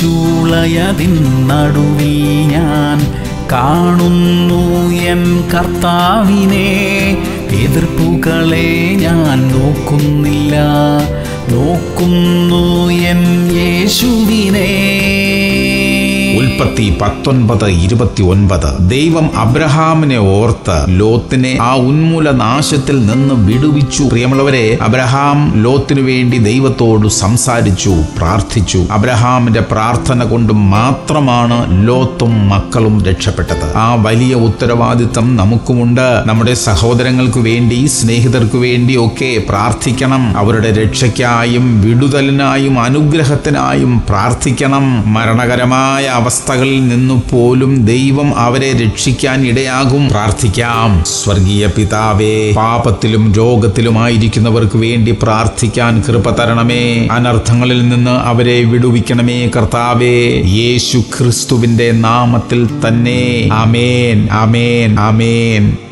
ചൂളയതിൻ നടുവിൽ ഞാൻ കാണുന്നു എൻ കർത്താവിനെ എതിർപ്പുകളെ ഞാൻ നോക്കുന്നില്ല നോക്കുന്നു എൻ യേശുവിനെ ഉൽപ്പത്തി പത്തൊൻപത് ഇരുപത്തി ഒൻപത് ദൈവം അബ്രഹാമിനെ ഓർത്ത് ലോത്തിനെ ആ ഉന്മൂല നാശത്തിൽ നിന്ന് വിടുവിച്ചു പ്രിയമുള്ളവരെ അബ്രഹാം ലോത്തിനു വേണ്ടി ദൈവത്തോട് സംസാരിച്ചു പ്രാർത്ഥിച്ചു അബ്രഹാമിന്റെ പ്രാർത്ഥന കൊണ്ട് മാത്രമാണ് ലോത്തും മക്കളും രക്ഷപ്പെട്ടത് ആ വലിയ ഉത്തരവാദിത്തം നമുക്കുമുണ്ട് നമ്മുടെ സഹോദരങ്ങൾക്ക് വേണ്ടി സ്നേഹിതർക്ക് വേണ്ടി ഒക്കെ പ്രാർത്ഥിക്കണം അവരുടെ രക്ഷയ്ക്കായും വിടുതലിനായും അനുഗ്രഹത്തിനായും പ്രാർത്ഥിക്കണം മരണകരമായ അവസ്ഥകളിൽ നിന്നു പോലും ദൈവം അവരെ രക്ഷിക്കാൻ ഇടയാകും പ്രാർത്ഥിക്കാം സ്വർഗീയ പിതാവേ പാപത്തിലും രോഗത്തിലുമായിരിക്കുന്നവർക്ക് വേണ്ടി പ്രാർത്ഥിക്കാൻ കൃപ തരണമേ അനർത്ഥങ്ങളിൽ നിന്ന് അവരെ വിടുവിക്കണമേ കർത്താവേ യേശു ക്രിസ്തുവിന്റെ നാമത്തിൽ തന്നെ അമേൻ അമേൻ അമേൻ